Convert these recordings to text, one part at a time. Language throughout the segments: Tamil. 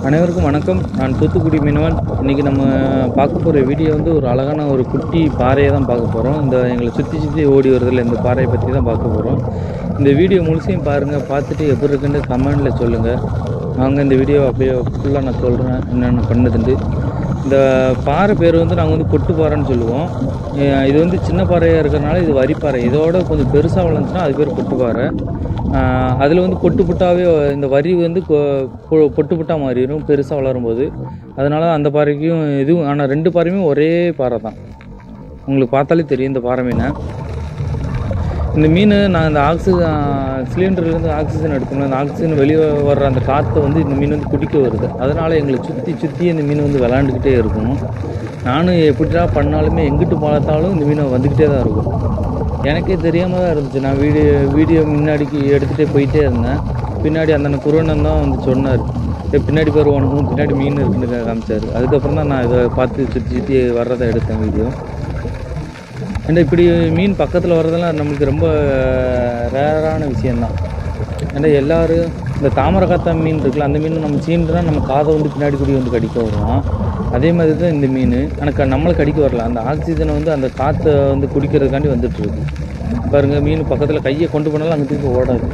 அனைவருக்கும் வணக்கம் நான் தூத்துக்குடி மீனவன் இன்றைக்கி நம்ம பார்க்க போகிற வீடியோ வந்து ஒரு அழகான ஒரு குட்டி பாறையை தான் பார்க்க போகிறோம் இந்த எங்களை சுற்றி சுற்றி ஓடி வருதில்ல இந்த பாறையை பற்றி தான் பார்க்க போகிறோம் இந்த வீடியோ முழுசையும் பாருங்கள் பார்த்துட்டு எப்படி இருக்குன்னு கமெண்டில் சொல்லுங்கள் வாங்க இந்த வீடியோ அப்படியே ஃபுல்லாக நான் சொல்கிறேன் என்னென்ன பண்ணுதுண்டு இந்த பாறை பேர் வந்து நாங்கள் வந்து கொட்டு பாறைன்னு சொல்லுவோம் அஹ் இது வந்து சின்ன பாறையாக இருக்கிறனால இது வரிப்பாறை இதோட கொஞ்சம் பெருசாக வளர்ந்துச்சுன்னா அது பேர் கொட்டு பாறை அதில் வந்து பொட்டு புட்டாவே இந்த வரி வந்து கொ- பொ- பொட்டு புட்டா மாறிடும் பெருசாக வளரும்போது அதனால அந்த பாறைக்கும் இதுவும் ஆனால் ரெண்டு பாறையுமே ஒரே பாறை தான் உங்களுக்கு பார்த்தாலே தெரியும் இந்த பாறை மீனை இந்த மீன் நான் இந்த ஆக்சிஜன் சிலிண்டர்லேருந்து ஆக்சிஜன் எடுக்கணும் அந்த ஆக்சிஜன் வெளியே வர்ற அந்த காற்றை வந்து இந்த மீன் வந்து குடிக்க வருது அதனால் எங்களை சுற்றி சுற்றி இந்த மீன் வந்து விளாண்டுக்கிட்டே இருக்கும் நானும் எப்படிடா பண்ணாலுமே எங்கிட்டு பார்த்தாலும் இந்த மீன் வந்துக்கிட்டே தான் இருக்கும் எனக்கே தெரியாமல் தான் இருந்துச்சு நான் வீடியோ வீடியோ முன்னாடிக்கு எடுத்துகிட்டே போயிட்டே இருந்தேன் பின்னாடி அந்த குருவண்ணன் தான் வந்து சொன்னார் "ஏய், பின்னாடி பேர் உனக்கும் பின்னாடி மீன் இருக்குன்னு காமிச்சார் அதுக்கப்புறம் தான் நான் இதை பார்த்து சுற்றி சுற்றி வர்றதை எடுத்தேன் வீடியோ ஏன்னா இப்படி மீன் பக்கத்தில் வர்றதெல்லாம் நம்மளுக்கு ரொம்ப ரேரான விஷயந்தான் ஏன்னா எல்லாரும் இந்த தாமரை காத்தா மீன் இருக்குல்ல அந்த மீன் நம்ம சீண்டுனா நம்ம காதை வந்து பின்னாடி கூடி வந்து கடிக்க வருவோம் அதே மாதிரி தான் இந்த மீன் எனக்கு நம்மளை கடிக்க வரல அந்த ஆக்சிஜனை வந்து அந்த காற்றை வந்து குடிக்கிறதுக்காண்டி வந்துட்டு இருக்கு பாருங்க மீன் பக்கத்தில் கையை கொண்டு போனாலும் அங்கே தூக்கி ஓடாது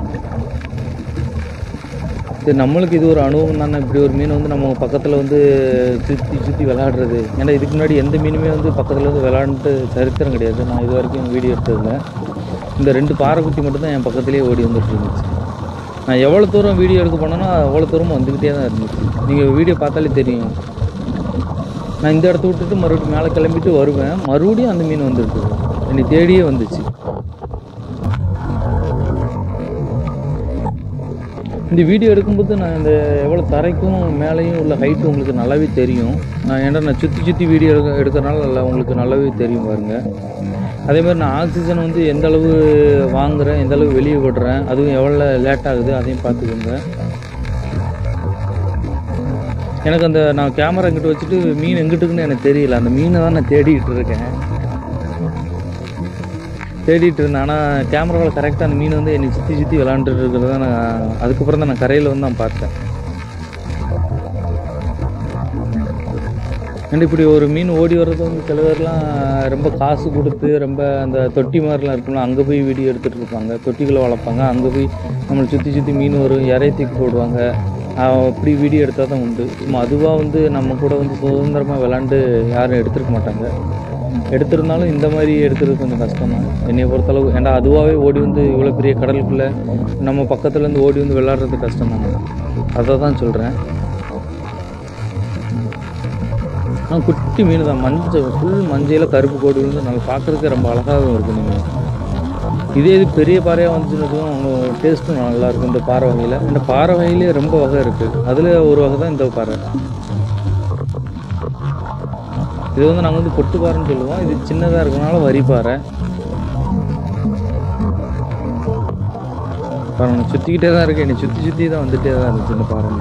சரி நம்மளுக்கு இது ஒரு அனுபவம் தானே இப்படி ஒரு மீன் வந்து நம்ம பக்கத்தில் வந்து சுற்றி சுற்றி விளையாடுறது ஏன்னா இதுக்கு முன்னாடி எந்த மீனுமே வந்து பக்கத்தில் வந்து விளையாண்டுட்டு சரித்திரம் கிடையாது நான் இது வரைக்கும் வீடியோ எடுத்ததில்ல இந்த ரெண்டு பாறைக்குட்டி மட்டும்தான் என் பக்கத்துலேயே ஓடி வந்துட்டு இருந்துச்சு நான் எவ்வளோ தூரம் வீடியோ எடுக்க போனேனோ அவ்வளோ தூரம் வந்துக்கிட்டே தான் இருந்துச்சு நீங்கள் வீடியோ பார்த்தாலே தெரியும் நான் இந்த இடத்த விட்டுட்டு மறுபடியும் மேலே கிளம்பிட்டு வருவேன் மறுபடியும் அந்த மீன் வந்துருக்கு என்னை தேடியே வந்துச்சு இந்த வீடியோ எடுக்கும்போது நான் இந்த எவ்வளோ தரைக்கும் மேலேயும் உள்ள ஹைட்டு உங்களுக்கு நல்லாவே தெரியும் நான் ஏன்னா நான் சுற்றி சுற்றி வீடியோ எடுக்க எடுக்கிறனால நல்லா உங்களுக்கு நல்லாவே தெரியும் பாருங்க அதே மாதிரி நான் ஆக்சிஜன் வந்து எந்த அளவு வாங்குறேன் எந்த அளவு வெளியே விடுறேன் அதுவும் எவ்வளோ லேட் ஆகுது அதையும் பார்த்துக்கோங்க எனக்கு அந்த நான் கேமரா இங்கிட்டு வச்சுட்டு மீன் எங்கிட்டுக்குன்னு எனக்கு தெரியல அந்த மீனை தான் நான் தேடிக்கிட்டு இருக்கேன் தேடிட்டு இருந்தேன் ஆனால் கேமராவில் கரெக்டாக அந்த மீன் வந்து என்னை சுற்றி சுற்றி விளாண்டுட்டு இருக்கிறத நான் அதுக்கப்புறம் தான் நான் கரையில் வந்து நான் பார்த்தேன் அண்ட் இப்படி ஒரு மீன் ஓடி வர்றது வந்து சில பேர்லாம் ரொம்ப காசு கொடுத்து ரொம்ப அந்த தொட்டி மாதிரிலாம் இருக்கும்ல அங்கே போய் வீடியோ எடுத்துகிட்டு இருப்பாங்க தொட்டிகளை வளர்ப்பாங்க அங்கே போய் நம்மளை சுற்றி சுற்றி மீன் வரும் இறைய தூக்கி போடுவாங்க ஆஹ் அப்படி வீடியோ எடுத்தால் தான் உண்டு சும்மா அதுவாக வந்து நம்ம கூட வந்து சுதந்திரமாக விளாண்டு யாரும் எடுத்துருக்க மாட்டாங்க எடுத்திருந்தாலும் இந்த மாதிரி எடுக்கிறது கொஞ்சம் கஷ்டம் தான் என்னை பொறுத்தளவு ஏன்டா அதுவாகவே ஓடி வந்து இவ்வளோ பெரிய கடலுக்குள்ளே நம்ம பக்கத்துலேருந்து ஓடி வந்து விளாட்றது கஷ்டம் தானே அதை தான் சொல்கிறேன் ஆ குட்டி மீன் தான் மஞ்சள் ஃபுல் மஞ்சள் கருப்பு கோடு வந்து நம்ம பார்க்குறதுக்கு ரொம்ப அழகாகவும் இருக்கும் நீங்கள் இதே இது பெரிய பாறையாக வந்துச்சுன்னதும் அவங்க டேஸ்ட்டும் நல்லா இருக்கும் இந்த பாறை வகையில் இந்த பாறை வகையிலே ரொம்ப வகை இருக்குது அதில் ஒரு வகை தான் இந்த பாறை இது வந்து நாங்கள் வந்து கொட்டு பாறைன்னு சொல்லுவோம் இது சின்னதாக இருக்கனால வரி பாறை பாருங்க சுற்றிக்கிட்டே தான் இருக்கு என்னை சுற்றி சுற்றி தான் வந்துட்டே தான் இருந்துச்சு இந்த பாறை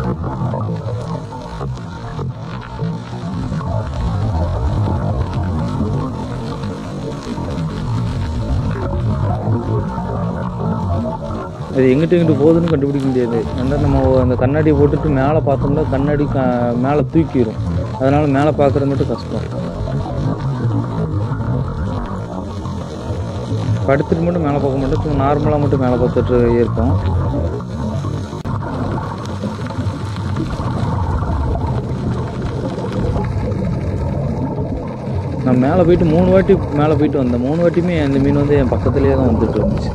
அது எங்கிட்ட எங்கிட்டு போகுதுன்னு கண்டுபிடிக்க முடியாது ஏன்னா நம்ம அந்த கண்ணாடியை போட்டுட்டு மேலே பார்த்தோம்னா கண்ணாடி க மேலே தூக்கிடும் அதனால் மேலே பார்க்குறது மட்டும் கஷ்டம் படுத்துட்டு மட்டும் மேலே பார்க்க மாட்டோம் சும்மா நார்மலாக மட்டும் மேலே பார்த்துட்டு இருக்கும் நான் மேலே போயிட்டு மூணு வாட்டி மேலே போயிட்டு வந்தேன் மூணு வாட்டியுமே அந்த மீன் வந்து என் பக்கத்துலேயே தான் வந்துட்டு இருந்துச்சு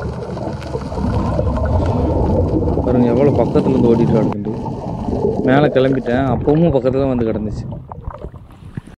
பாருங்க எவ்வளோ பக்கத்துல இருந்து ஓடிட்டு கிடக்குண்டு மேலே கிளம்பிட்டேன் அப்பவும் பக்கத்தில் வந்து கிடந்துச்சு